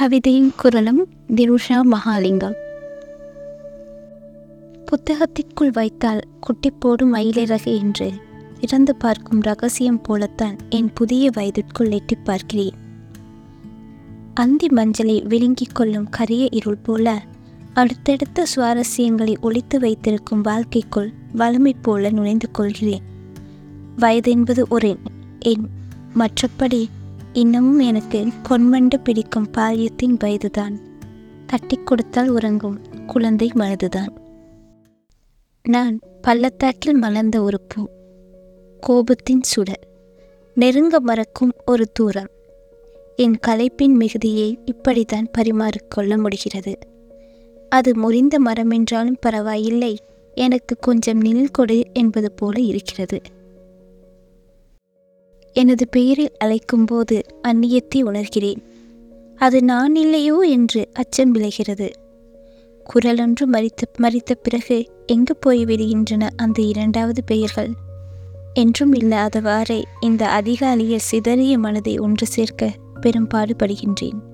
கவிதையும் குரலும் தினுஷா மகாலிங்கம் புத்தகத்திற்குள் வைத்தால் குட்டி போடும் மயிலிறகு என்று இறந்து பார்க்கும் ரகசியம் போலத்தான் என் புதிய வயதிற்குள் எட்டிப் பார்க்கிறேன் அந்தி மஞ்சளை விழுங்கிக் கொள்ளும் கரிய இருள் போல அடுத்தடுத்த சுவாரஸ்யங்களை ஒளித்து வைத்திருக்கும் வாழ்க்கைக்குள் வலிமை போல நுழைந்து கொள்கிறேன் வயது என்பது ஒரு எண் மற்றபடி இன்னமும் எனக்கு கொன்வண்டு பிடிக்கும் பால்யத்தின் வயதுதான் தட்டி கொடுத்தால் உறங்கும் குழந்தை மனதுதான் நான் பள்ளத்தாக்கில் மலர்ந்த ஒரு பூ கோபத்தின் சுடர் நெருங்க மறக்கும் ஒரு தூரம் என் களைப்பின் மிகுதியை இப்படித்தான் பரிமாறிக்கொள்ள முடிகிறது அது முறிந்த மரம் என்றாலும் பரவாயில்லை எனக்கு கொஞ்சம் நிழல் கொடு என்பது போல இருக்கிறது எனது பெயரில் அழைக்கும்போது அந்நியத்தை உணர்கிறேன் அது நான் இல்லையோ என்று அச்சம் விளைகிறது குரலொன்று மறித்த மறித்த பிறகு எங்கு போய் விடுகின்றன அந்த இரண்டாவது பெயர்கள் என்றும் இல்லாதவாறே இந்த அதிகாலையில் சிதறிய மனதை ஒன்று சேர்க்க பெரும்பாடுபடுகின்றேன்